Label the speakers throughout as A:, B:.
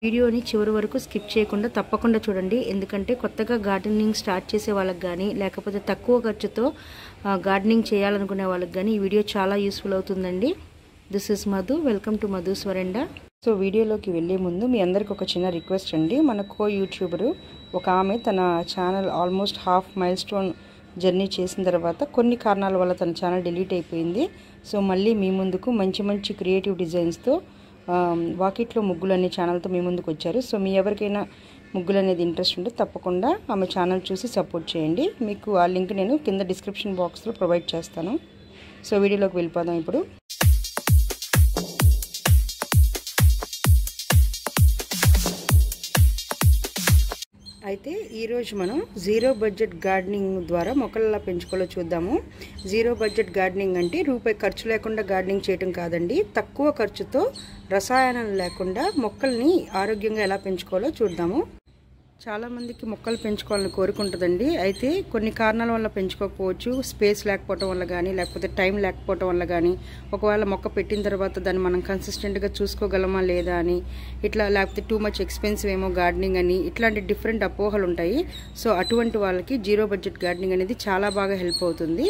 A: వీడియోని చివరి వరకు స్కిప్ చేయకుండా తప్పకుండా చూడండి ఎందుకంటే కొత్తగా గార్డెనింగ్ స్టార్ట్ చేసే వాళ్ళకి కానీ లేకపోతే తక్కువ ఖర్చుతో గార్డెనింగ్ చేయాలనుకునే వాళ్ళకి కానీ ఈ వీడియో చాలా యూస్ఫుల్ అవుతుందండి this is Madhu welcome to Madhu స్వరెండా సో వీడియోలోకి వెళ్ళే ముందు మీ అందరికి ఒక చిన్న రిక్వెస్ట్ అండి మన కో యూట్యూబరు ఒక ఆమె తన channel almost half milestone journey చేసిన తర్వాత కొన్ని కారణాల వల్ల తన ఛానల్ డిలీట్ అయిపోయింది సో మళ్ళీ మీ ముందుకు మంచి మంచి క్రియేటివ్ డిజైన్స్తో వాకిట్లో ముగ్గులు అనే ఛానల్తో మీ ముందుకు వచ్చారు సో మీ ఎవరికైనా ముగ్గులు అనేది ఇంట్రెస్ట్ ఉంటే తప్పకుండా ఆమె ఛానల్ చూసి సపోర్ట్ చేయండి మీకు ఆ లింక్ నేను కింద డిస్క్రిప్షన్ బాక్స్లో ప్రొవైడ్ చేస్తాను సో వీడియోలోకి వెళ్ళిపోదాం ఇప్పుడు అయితే ఈరోజు మనం జీరో బడ్జెట్ గార్డెనింగ్ ద్వారా మొక్కలు ఎలా పెంచుకోవాలో చూద్దాము జీరో బడ్జెట్ గార్డెనింగ్ అంటే రూపాయి ఖర్చు లేకుండా గార్డెనింగ్ చేయడం కాదండి తక్కువ ఖర్చుతో రసాయనాలు లేకుండా మొక్కల్ని ఆరోగ్యంగా ఎలా పెంచుకోవాలో చూద్దాము చాలామందికి మొక్కలు పెంచుకోవాలని కోరుకుంటుందండి అయితే కొన్ని కారణాల వల్ల పెంచుకోకపోవచ్చు స్పేస్ లేకపోవటం వల్ల కానీ లేకపోతే టైం లేకపోవటం వల్ల కానీ ఒకవేళ మొక్క పెట్టిన తర్వాత దాన్ని మనం కన్సిస్టెంట్గా చూసుకోగలమా లేదా అని ఇట్లా లేకపోతే టూ మచ్ ఎక్స్పెన్సివ్ ఏమో గార్డెనింగ్ అని ఇట్లాంటి డిఫరెంట్ అపోహలు ఉంటాయి సో అటువంటి వాళ్ళకి జీరో బడ్జెట్ గార్డెనింగ్ అనేది చాలా బాగా హెల్ప్ అవుతుంది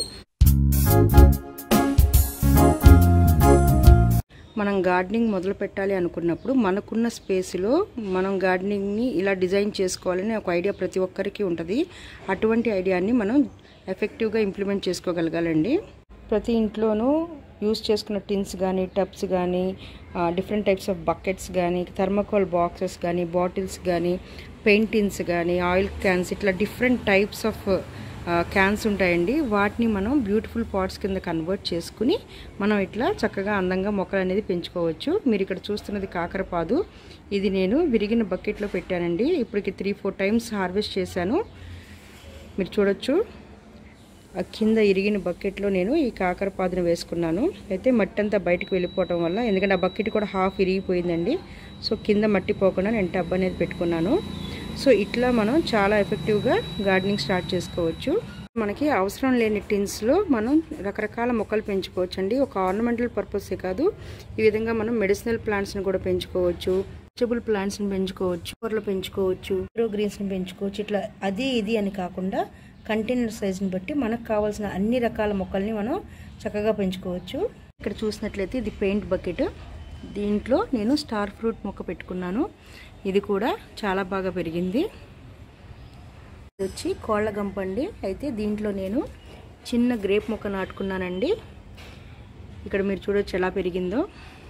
A: మనం గార్డెనింగ్ మొదలు పెట్టాలి అనుకున్నప్పుడు మనకున్న స్పేస్లో మనం గార్డెనింగ్ని ఇలా డిజైన్ చేసుకోవాలని ఒక ఐడియా ప్రతి ఒక్కరికి ఉంటుంది అటువంటి ఐడియాని మనం ఎఫెక్టివ్గా ఇంప్లిమెంట్ చేసుకోగలగాలండి ప్రతి ఇంట్లోనూ యూస్ చేసుకున్న టిన్స్ కానీ టబ్స్ కానీ డిఫరెంట్ టైప్స్ ఆఫ్ బకెట్స్ కానీ థర్మకోల్ బాక్సెస్ కానీ బాటిల్స్ కానీ పెయింటిన్స్ కానీ ఆయిల్ క్యాన్స్ ఇట్లా డిఫరెంట్ టైప్స్ ఆఫ్ క్యాన్స్ ఉంటాయండి వాటిని మనం బ్యూటిఫుల్ పాట్స్ కింద కన్వర్ట్ చేసుకుని మనం ఇట్లా చక్కగా అందంగా మొక్కలు అనేది పెంచుకోవచ్చు మీరు ఇక్కడ చూస్తున్నది కాకరపాదు ఇది నేను విరిగిన బకెట్లో పెట్టానండి ఇప్పటికి త్రీ ఫోర్ టైమ్స్ హార్వెస్ట్ చేశాను మీరు చూడొచ్చు ఆ కింద ఇరిగిన బకెట్లో నేను ఈ కాకరపాదును వేసుకున్నాను అయితే మట్టి అంతా బయటకు వెళ్ళిపోవటం వల్ల ఎందుకంటే ఆ బకెట్ కూడా హాఫ్ ఇరిగిపోయిందండి సో కింద మట్టి పోకుండా నేను టబ్ అనేది పెట్టుకున్నాను సో ఇట్లా మనం చాలా ఎఫెక్టివ్గా గార్డెనింగ్ స్టార్ట్ చేసుకోవచ్చు మనకి అవసరం లేని టిన్స్లో మనం రకరకాల మొక్కలు పెంచుకోవచ్చు అండి ఒక ఆర్నమెంటల్ పర్పసే కాదు ఈ విధంగా మనం మెడిసినల్ ప్లాంట్స్ని కూడా పెంచుకోవచ్చు వెజిటబుల్ ప్లాంట్స్ని పెంచుకోవచ్చు కూరలు పెంచుకోవచ్చు గ్రో గ్రీన్స్ని పెంచుకోవచ్చు ఇట్లా అది ఇది అని కాకుండా కంటైనర్ సైజుని బట్టి మనకు కావాల్సిన అన్ని రకాల మొక్కల్ని మనం చక్కగా పెంచుకోవచ్చు ఇక్కడ చూసినట్లయితే ఇది పెయింట్ బకెట్ దీంట్లో నేను స్టార్ ఫ్రూట్ మొక్క పెట్టుకున్నాను ఇది కూడా చాలా బాగా పెరిగింది ఇది వచ్చి కోళ్ళ గంపండి అయితే దీంట్లో నేను చిన్న గ్రేప్ మొక్క నాటుకున్నానండి ఇక్కడ మీరు చూడొచ్చు ఎలా పెరిగిందో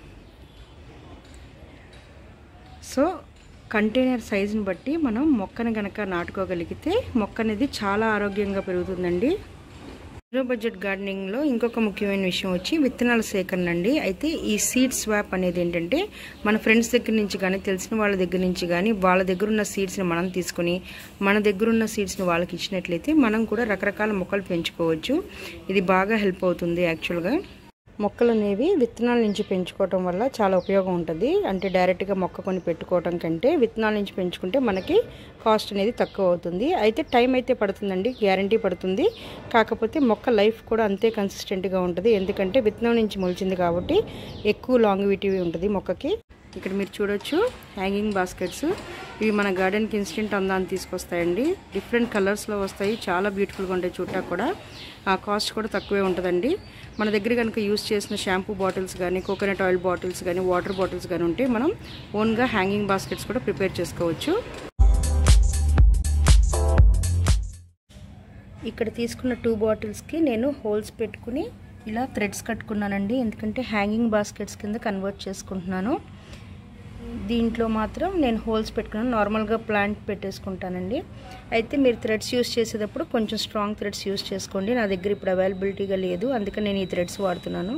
A: సో కంటైనర్ సైజుని బట్టి మనం మొక్కను కనుక నాటుకోగలిగితే మొక్క అనేది చాలా ఆరోగ్యంగా పెరుగుతుందండి జీరో బడ్జెట్ గార్డెనింగ్లో ఇంకొక ముఖ్యమైన విషయం వచ్చి విత్తనాల సేకరణ అండి అయితే ఈ సీడ్ స్వాప్ అనేది ఏంటంటే మన ఫ్రెండ్స్ దగ్గర నుంచి కానీ తెలిసిన వాళ్ళ దగ్గర నుంచి కానీ వాళ్ళ దగ్గర ఉన్న సీడ్స్ని మనం తీసుకుని మన దగ్గర ఉన్న సీడ్స్ని వాళ్ళకి ఇచ్చినట్లయితే మనం కూడా రకరకాల మొక్కలు పెంచుకోవచ్చు ఇది బాగా హెల్ప్ అవుతుంది యాక్చువల్గా మొక్కలు అనేవి విత్తనాల నుంచి పెంచుకోవటం వల్ల చాలా ఉపయోగం ఉంటుంది అంటే డైరెక్ట్గా మొక్క కొని పెట్టుకోవటం కంటే విత్తనాల నుంచి పెంచుకుంటే మనకి కాస్ట్ అనేది తక్కువ అవుతుంది అయితే టైం అయితే పడుతుందండి గ్యారంటీ పడుతుంది కాకపోతే మొక్క లైఫ్ కూడా అంతే కన్సిస్టెంట్గా ఉంటుంది ఎందుకంటే విత్తనం నుంచి మొలిచింది కాబట్టి ఎక్కువ లాంగివిటీ ఉంటుంది మొక్కకి ఇక్కడ మీరు చూడొచ్చు హ్యాంగింగ్ బాస్కెట్స్ ఇవి మన గార్డెన్కి ఇన్స్టెంట్ అందాన్ని తీసుకొస్తాయండి డిఫరెంట్ కలర్స్లో వస్తాయి చాలా బ్యూటిఫుల్గా ఉంటాయి చూడటానికి కూడా ఆ కాస్ట్ కూడా తక్కువే ఉంటుందండి మన దగ్గర కనుక యూస్ చేసిన షాంపూ బాటిల్స్ కానీ కోకోనట్ ఆయిల్ బాటిల్స్ కానీ వాటర్ బాటిల్స్ కానీ ఉంటే మనం ఓన్గా హ్యాంగింగ్ బాస్కెట్స్ కూడా ప్రిపేర్ చేసుకోవచ్చు ఇక్కడ తీసుకున్న టూ బాటిల్స్కి నేను హోల్స్ పెట్టుకుని ఇలా థ్రెడ్స్ కట్టుకున్నానండి ఎందుకంటే హ్యాంగింగ్ బాస్కెట్స్ కింద కన్వర్ట్ చేసుకుంటున్నాను దీంట్లో మాత్రం నేను హోల్స్ పెట్టుకున్నాను నార్మల్గా ప్లాంట్ పెట్టేసుకుంటానండి అయితే మీరు థ్రెడ్స్ యూస్ చేసేటప్పుడు కొంచెం స్ట్రాంగ్ థ్రెడ్స్ యూస్ చేసుకోండి నా దగ్గర ఇప్పుడు అవైలబిలిటీగా లేదు అందుకని నేను ఈ థ్రెడ్స్ వాడుతున్నాను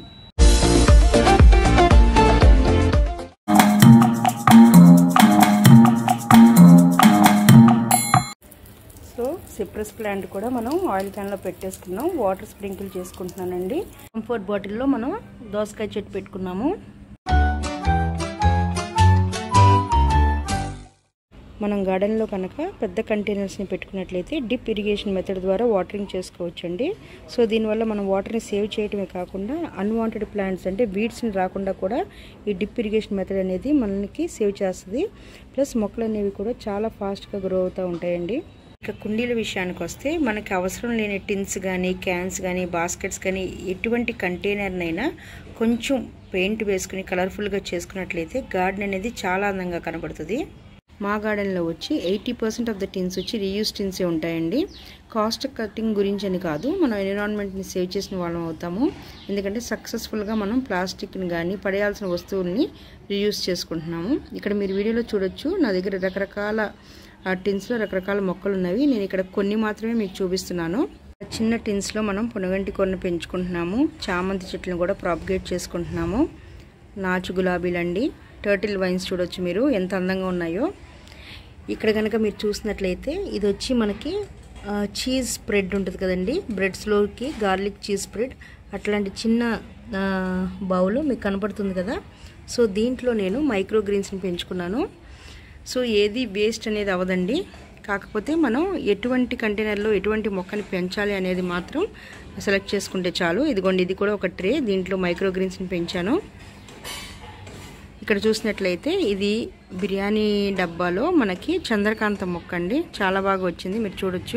A: సో సిప్రస్ ప్లాంట్ కూడా మనం ఆయిల్ క్యాన్లో పెట్టేసుకున్నాం వాటర్ స్ప్రింకిల్ చేసుకుంటున్నానండి కంఫర్ట్ బాటిల్లో మనం దోసకాయ చెట్టు పెట్టుకున్నాము మనం గార్డెన్లో కనుక పెద్ద కంటైనర్స్ని పెట్టుకున్నట్లయితే డిప్ ఇరిగేషన్ మెథడ్ ద్వారా వాటరింగ్ చేసుకోవచ్చండి సో దీనివల్ల మనం వాటర్ని సేవ్ చేయడమే కాకుండా అన్వాంటెడ్ ప్లాంట్స్ అంటే వీడ్స్ని రాకుండా కూడా ఈ డిప్ ఇరిగేషన్ మెథడ్ అనేది మనకి సేవ్ చేస్తుంది ప్లస్ మొక్కలు అనేవి కూడా చాలా ఫాస్ట్గా గ్రో అవుతూ ఉంటాయండి ఇక కుండీల విషయానికి వస్తే మనకి అవసరం లేని టిన్స్ కానీ క్యాన్స్ కానీ బాస్కెట్స్ కానీ ఎటువంటి కంటైనర్నైనా కొంచెం పెయింట్ వేసుకుని కలర్ఫుల్గా చేసుకున్నట్లయితే గార్డెన్ అనేది చాలా అందంగా కనబడుతుంది మా గార్డెన్లో వచ్చి eighty percent of the tins వచ్చి రీయూస్ టిన్సే ఉంటాయండి కాస్ట్ కటింగ్ గురించి అని కాదు మనం ఎన్విరాన్మెంట్ని సేవ్ చేసిన వాళ్ళం అవుతాము ఎందుకంటే సక్సెస్ఫుల్గా మనం ప్లాస్టిక్ని కానీ పడేయాల్సిన వస్తువుల్ని రీయూస్ చేసుకుంటున్నాము ఇక్కడ మీరు వీడియోలో చూడొచ్చు నా దగ్గర రకరకాల ఆ టిన్స్లో రకరకాల మొక్కలు ఉన్నవి నేను ఇక్కడ కొన్ని మాత్రమే మీకు చూపిస్తున్నాను చిన్న టిన్స్లో మనం పునగంటి కొన్న పెంచుకుంటున్నాము చామంతి చెట్లను కూడా ప్రాపగేట్ చేసుకుంటున్నాము నాచు గులాబీలండి టర్టిల్ వైన్స్ చూడొచ్చు మీరు ఎంత అందంగా ఉన్నాయో ఇక్కడ కనుక మీరు చూసినట్లయితే ఇది వచ్చి మనకి చీజ్ స్ప్రెడ్ ఉంటుంది కదండి బ్రెడ్స్లోకి గార్లిక్ చీజ్ స్ప్రెడ్ అట్లాంటి చిన్న బౌల్ మీకు కనపడుతుంది కదా సో దీంట్లో నేను మైక్రో గ్రీన్స్ని పెంచుకున్నాను సో ఏది వేస్ట్ అనేది అవదండి కాకపోతే మనం ఎటువంటి కంటైనర్లో ఎటువంటి మొక్కని పెంచాలి అనేది మాత్రం సెలెక్ట్ చేసుకుంటే చాలు ఇదిగోండి ఇది కూడా ఒక ట్రే దీంట్లో మైక్రో గ్రీన్స్ని పెంచాను ఇక్కడ చూసినట్లయితే ఇది బిర్యానీ డబ్బాలో మనకి చంద్రకాంత మొక్క అండి చాలా బాగా వచ్చింది మీరు చూడొచ్చు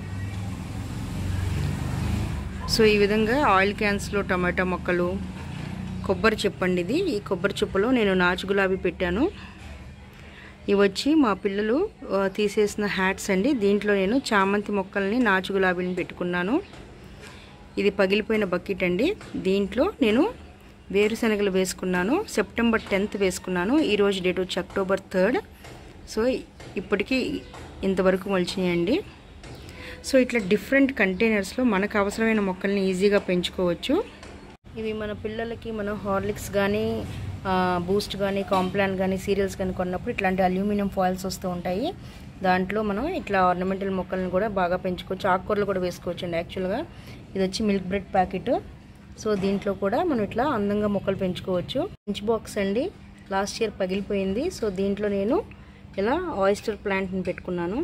A: సో ఈ విధంగా ఆయిల్ క్యాన్స్లో టమాటా మొక్కలు కొబ్బరి చెప్పండి ఇది ఈ కొబ్బరి చెప్పులో నేను నాచు గులాబీ పెట్టాను ఇవి వచ్చి మా పిల్లలు తీసేసిన హ్యాట్స్ అండి దీంట్లో నేను చామంతి మొక్కల్ని నాచు గులాబీని పెట్టుకున్నాను ఇది పగిలిపోయిన బకెట్ అండి దీంట్లో నేను వేరుశనగలు వేసుకున్నాను సెప్టెంబర్ టెన్త్ వేసుకున్నాను ఈరోజు డేట్ వచ్చి అక్టోబర్ థర్డ్ సో ఇప్పటికీ ఇంతవరకు మొలిచినాయండి సో ఇట్లా డిఫరెంట్ కంటైనర్స్లో మనకు అవసరమైన మొక్కల్ని ఈజీగా పెంచుకోవచ్చు ఇవి మన పిల్లలకి మనం హార్లిక్స్ కానీ బూస్ట్ కానీ కాంప్లాన్ కానీ సీరియల్స్ కానీ కొన్నప్పుడు ఇట్లాంటి అల్యూమినియం ఫాయిల్స్ వస్తూ ఉంటాయి దాంట్లో మనం ఇట్లా ఆర్నమెంటల్ మొక్కలను కూడా బాగా పెంచుకోవచ్చు ఆకుకూరలు కూడా వేసుకోవచ్చు అండి యాక్చువల్గా ఇది వచ్చి మిల్క్ బ్రెడ్ ప్యాకెట్ సో దీంట్లో కూడా మనం ఇట్లా అందంగా మొక్కలు పెంచుకోవచ్చు లంచ్ బాక్స్ అండి లాస్ట్ ఇయర్ పగిలిపోయింది సో దీంట్లో నేను ఇలా ఆయిస్టర్ ప్లాంట్ని పెట్టుకున్నాను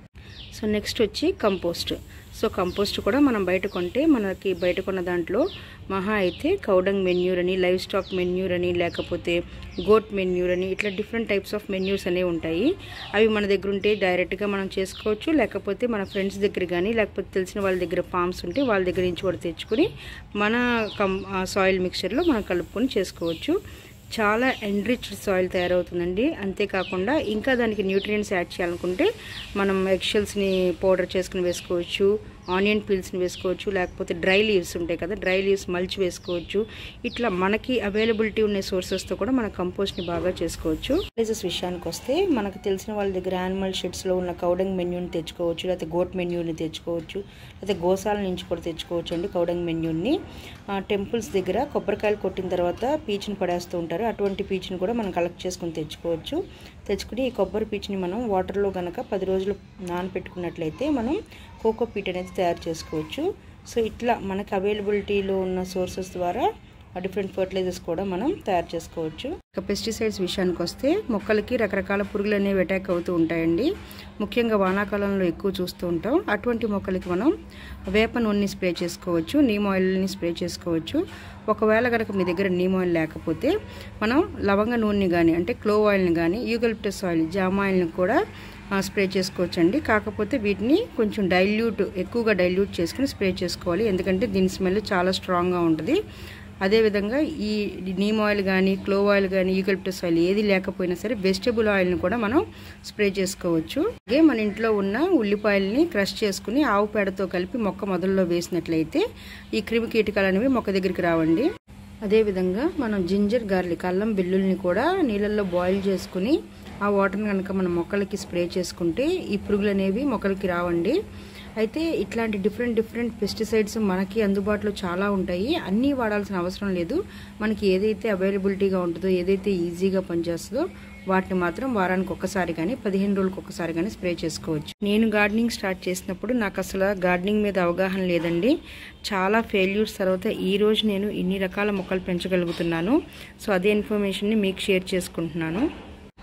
A: సో నెక్స్ట్ వచ్చి కంపోస్ట్ సో కంపోస్ట్ కూడా మనం బయట కొంటే మనకి బయట కొన్న దాంట్లో మహా అయితే కౌడంగ్ మెన్యూర్ అని లైవ్ స్టాక్ మెన్యూర్ అని లేకపోతే గోట్ మెన్యూర్ అని ఇట్లా డిఫరెంట్ టైప్స్ ఆఫ్ మెన్యూర్స్ అనేవి ఉంటాయి అవి మన దగ్గర ఉంటే డైరెక్ట్గా మనం చేసుకోవచ్చు లేకపోతే మన ఫ్రెండ్స్ దగ్గర కానీ లేకపోతే తెలిసిన వాళ్ళ దగ్గర ఫామ్స్ ఉంటే వాళ్ళ దగ్గర నుంచి కూడా తెచ్చుకొని మన కం సాయిల్ మిక్చర్లో మనం కలుపుకొని చేసుకోవచ్చు చాలా ఎన్రిచ్డ్ సాయిల్ తయారవుతుందండి అంతేకాకుండా ఇంకా దానికి న్యూట్రియంట్స్ యాడ్ చేయాలనుకుంటే మనం ఎగ్షెల్స్ని పౌడర్ చేసుకుని వేసుకోవచ్చు ఆనియన్ పీల్స్ని వేసుకోవచ్చు లేకపోతే డ్రై లీవ్స్ ఉంటాయి కదా డ్రై లీవ్స్ మల్చి వేసుకోవచ్చు ఇట్లా మనకి అవైలబిలిటీ ఉన్న సోర్సెస్తో కూడా మన కంపోస్ట్ని బాగా చేసుకోవచ్చు ప్లేసెస్ విషయానికి వస్తే మనకు తెలిసిన వాళ్ళ దగ్గర యానిమల్ షెడ్స్లో ఉన్న కౌడంగ్ మెన్యూని తెచ్చుకోవచ్చు లేకపోతే గోట్ మెన్యూని తెచ్చుకోవచ్చు లేకపోతే గోసాల నుంచి కూడా తెచ్చుకోవచ్చు అండి కౌడంగ్ మెన్యూని టెంపుల్స్ దగ్గర కొబ్బరికాయలు కొట్టిన తర్వాత పీచుని పడేస్తూ ఉంటారు అటువంటి పీచుని కూడా మనం కలెక్ట్ చేసుకుని తెచ్చుకోవచ్చు తెచ్చుకుని ఈ కొబ్బరి పీచుని మనం వాటర్లో కనుక పది రోజులు నానపెట్టుకున్నట్లయితే మనం కోకో పీట్ అనేది తయారు చేసుకోవచ్చు సో ఇట్లా మనకు అవైలబిలిటీలో ఉన్న సోర్సెస్ ద్వారా డిఫరెంట్ ఫర్టిలైజర్స్ కూడా మనం తయారు చేసుకోవచ్చు ఇక పెస్టిసైడ్స్ విషయానికి వస్తే మొక్కలకి రకరకాల పురుగులు అనేవి అటాక్ అవుతూ ఉంటాయండి ముఖ్యంగా వానాకాలంలో ఎక్కువ చూస్తూ ఉంటాం అటువంటి మొక్కలకి మనం వేప నూనెని స్ప్రే చేసుకోవచ్చు నీమ్ ఆయిల్ని స్ప్రే చేసుకోవచ్చు ఒకవేళ కనుక మీ దగ్గర నీమ్ ఆయిల్ లేకపోతే మనం లవంగ నూనెని కానీ అంటే క్లోవ్ ఆయిల్ని కానీ యూగల్ప్టస్ ఆయిల్ జామ ఆయిల్ని కూడా స్ప్రే చేసుకోవచ్చండి కాకపోతే వీటిని కొంచెం డైల్యూట్ ఎక్కువగా డైల్యూట్ చేసుకుని స్ప్రే చేసుకోవాలి ఎందుకంటే దీని స్మెల్ చాలా స్ట్రాంగ్గా ఉంటుంది అదేవిధంగా ఈ నీమ్ ఆయిల్ కానీ క్లోవ్ ఆయిల్ కానీ యూకలిప్టస్ ఆయిల్ ఏది లేకపోయినా సరే వెజిటబుల్ ఆయిల్ని కూడా మనం స్ప్రే చేసుకోవచ్చు అలాగే మన ఇంట్లో ఉన్న ఉల్లిపాయల్ని క్రష్ చేసుకుని ఆవు పేడతో కలిపి మొక్క మొదల్లో వేసినట్లయితే ఈ క్రిమి కీటకాలు అనేవి మొక్క దగ్గరికి రావండి అదేవిధంగా మనం జింజర్ గార్లిక్ అల్లం వెల్లుల్ని కూడా నీళ్ళల్లో బాయిల్ చేసుకుని ఆ వాటర్ని కనుక మనం మొక్కలకి స్ప్రే చేసుకుంటే ఈ పురుగులు అనేవి మొక్కలకి రావండి అయితే ఇట్లాంటి డిఫరెంట్ డిఫరెంట్ పెస్టిసైడ్స్ మనకి అందుబాటులో చాలా ఉంటాయి అన్నీ వాడాల్సిన అవసరం లేదు మనకి ఏదైతే అవైలబిలిటీగా ఉంటుందో ఏదైతే ఈజీగా పనిచేస్తుందో వాటిని మాత్రం వారానికి ఒక్కసారి కానీ పదిహేను రోజులకు ఒక్కసారి కానీ స్ప్రే చేసుకోవచ్చు నేను గార్డెనింగ్ స్టార్ట్ చేసినప్పుడు నాకు అసలు గార్డెనింగ్ మీద అవగాహన లేదండి చాలా ఫెయిల్యూర్స్ తర్వాత ఈ రోజు నేను ఇన్ని రకాల మొక్కలు పెంచగలుగుతున్నాను సో అదే ఇన్ఫర్మేషన్ని మీకు షేర్ చేసుకుంటున్నాను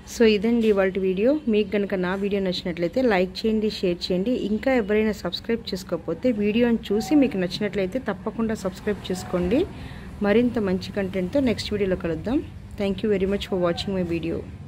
A: సో ఇదండి వాళ్ళ వీడియో మీకు కనుక నా వీడియో నచ్చినట్లయితే లైక్ చేయండి షేర్ చేయండి ఇంకా ఎవరైనా సబ్స్క్రైబ్ చేసుకోకపోతే వీడియోని చూసి మీకు నచ్చినట్లయితే తప్పకుండా సబ్స్క్రైబ్ చేసుకోండి మరింత మంచి కంటెంట్తో నెక్స్ట్ వీడియోలో కలుద్దాం thank you very much for watching my video